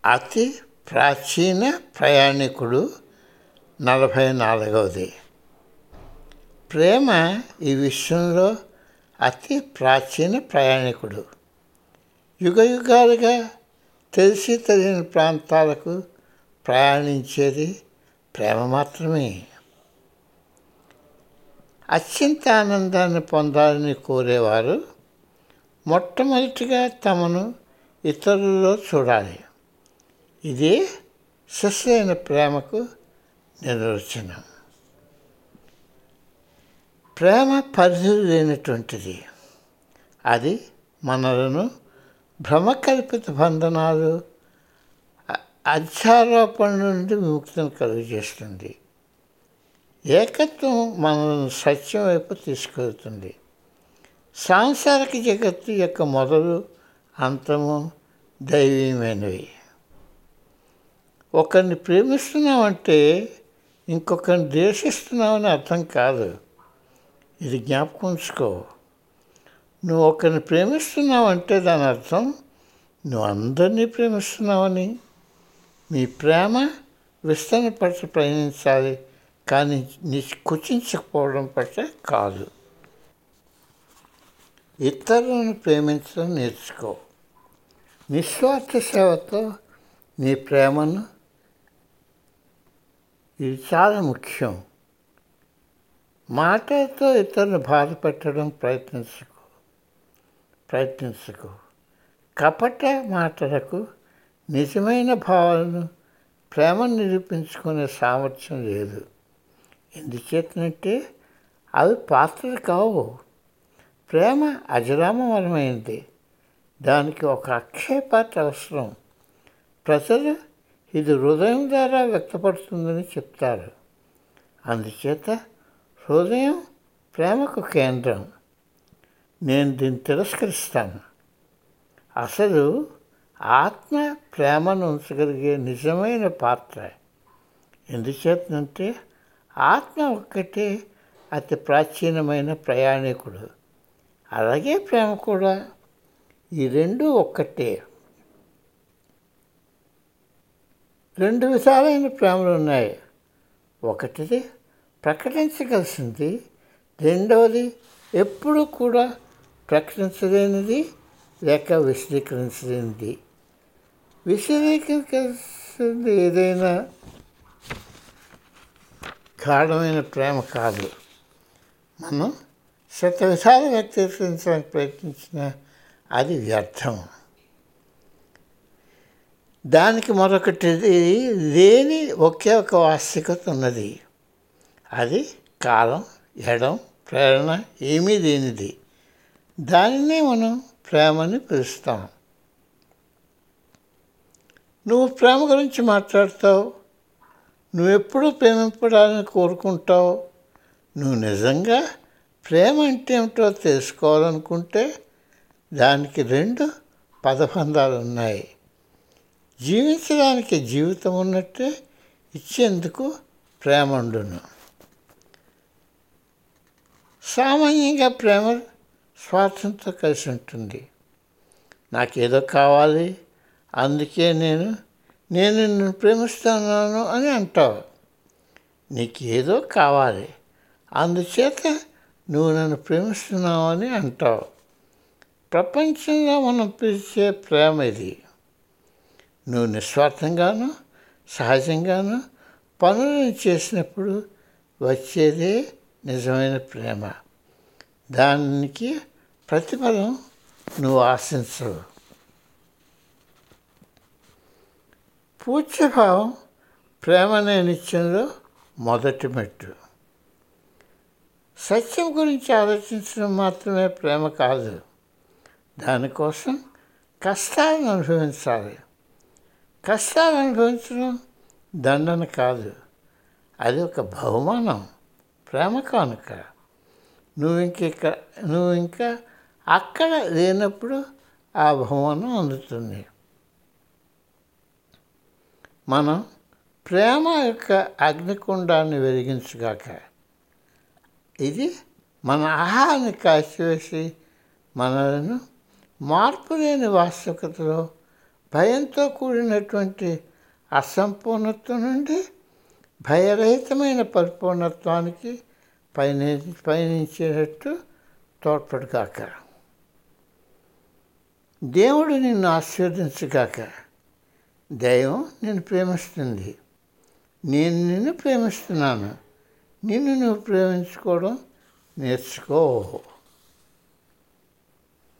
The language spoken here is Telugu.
అతి ప్రాచీన ప్రయాణికుడు నలభై నాలుగవది ప్రేమ ఈ విశ్వంలో అతి ప్రాచీన ప్రయాణికుడు యుగ యుగాలుగా తెలిసి తెలియని ప్రాంతాలకు ప్రయాణించేది ప్రేమ మాత్రమే అత్యంత ఆనందాన్ని పొందాలని కోరేవారు మొట్టమొదటిగా తమను ఇతరులలో చూడాలి ఇదే శస్యైన ప్రేమకు నిర్వచనం ప్రేమ పరిధి లేనటువంటిది అది మనలను భ్రమకల్పిత బంధనాలు అ- అధ్యారోపణ నుండి విముక్తిని కలుగజేస్తుంది ఏకత్వం మనల్ని సత్యం వైపు తీసుకెళ్తుంది సాంసారిక జగత్తు యొక్క మొదలు అంతము దైవీయమైనవి ఒకరిని ప్రేమిస్తున్నామంటే ఇంకొకరిని ద్వేషిస్తున్నామని అర్థం కాదు ఇది జ్ఞాపకం ఉంచుకో నువ్వు ఒకరిని ప్రేమిస్తున్నావంటే దాని అర్థం నువ్వు అందరినీ ప్రేమిస్తున్నావని మీ ప్రేమ విస్తరణ పట్ల ప్రయాణించాలి కానీ ని కుచించకపోవడం పట్ల కాదు ఇతరులను ప్రేమించడం నేర్చుకో నిస్వార్థ సేవతో నీ ప్రేమను ఇది చాలా ముఖ్యం మాటలతో ఇతరులను బాధ పెట్టడం ప్రయత్నించుకో ప్రయత్నించుకో కపట మాటలకు నిజమైన భావాలను ప్రేమను నిరూపించుకునే సామర్థ్యం లేదు ఎందుచేతనంటే అవి పాత్రలు కావు ప్రేమ అజరామరమైంది దానికి ఒక అక్షయ పాత్ర అవసరం ప్రజలు ఇది హృదయం ద్వారా వ్యక్తపడుతుందని చెప్తారు అందుచేత హృదయం ప్రేమకు కేంద్రం నేను దీన్ని తిరస్కరిస్తాను అసలు ఆత్మ ప్రేమను ఉంచగలిగే నిజమైన పాత్ర ఎందుచేతనంటే ఆత్మ ఒక్కటే అతి ప్రాచీనమైన ప్రయాణికుడు అలాగే ప్రేమ కూడా ఈ రెండు ఒక్కటే రెండు విధాలైన ప్రేమలు ఉన్నాయి ఒకటిది ప్రకటించగలిసింది రెండవది ఎప్పుడూ కూడా ప్రకటించలేనిది లేక విశదీకరించలేనిది విశదీకరించాల్సింది ఏదైనా గాఢమైన ప్రేమ కాదు మనం శత విధాలు వ్యక్తీకరించడానికి ప్రయత్నించిన అది వ్యర్థం దానికి మరొకటి లేని ఒకే ఒక వాస్తవికత ఉన్నది అది కాలం ఎడం ప్రేరణ ఏమీ లేనిది దానినే మనం ప్రేమని పిలుస్తాం నువ్వు ప్రేమ గురించి మాట్లాడతావు నువ్వెప్పుడు ప్రేమింపడాలని కోరుకుంటావు నువ్వు నిజంగా ప్రేమ అంటే ఏమిటో తెలుసుకోవాలనుకుంటే దానికి రెండు పదబంధాలు ఉన్నాయి జీవించడానికి జీవితం ఉన్నట్టే ఇచ్చేందుకు ప్రేమ ఉండును సామాన్యంగా ప్రేమ స్వార్థంతో కలిసి ఉంటుంది నాకేదో కావాలి అందుకే నేను నేను నిన్ను ప్రేమిస్తున్నాను అని అంటావు నీకేదో కావాలి అందుచేత నువ్వు నన్ను ప్రేమిస్తున్నావు అని అంటావు ప్రపంచంలో మనం పిలిచే ప్రేమ ఇది నువ్వు నిస్వార్థంగాను సహజంగాను పనులను చేసినప్పుడు వచ్చేదే నిజమైన ప్రేమ దానికి ప్రతిఫలం నువ్వు ఆశించవు పూజ్యభావం ప్రేమ అనే నిత్యంలో మొదటి మెట్టు సత్యం గురించి ఆలోచించడం మాత్రమే ప్రేమ కాదు దానికోసం కష్టాలను అనుభవించాలి కష్టాలు అనుభవించడం దండన కాదు అది ఒక బహుమానం ప్రేమ కానుక నువ్వు ఇంక నువ్వు ఇంకా అక్కడ లేనప్పుడు ఆ బహుమానం అందుతుంది మనం ప్రేమ యొక్క అగ్నికుండాన్ని వెలిగించగాక ఇది మన ఆహారాన్ని కాల్చివేసి మనలను మార్పు లేని వాస్తవికతలో భయంతో కూడినటువంటి అసంపూర్ణత్వం నుండి భయరహితమైన పరిపూర్ణత్వానికి పయని పయనించేటట్టు తోడ్పడుగాక దేవుడు నిన్ను ఆశీర్వదించగాక దైవం నిన్ను ప్రేమిస్తుంది నేను నిన్ను ప్రేమిస్తున్నాను నిన్ను నువ్వు ప్రేమించుకోవడం నేర్చుకో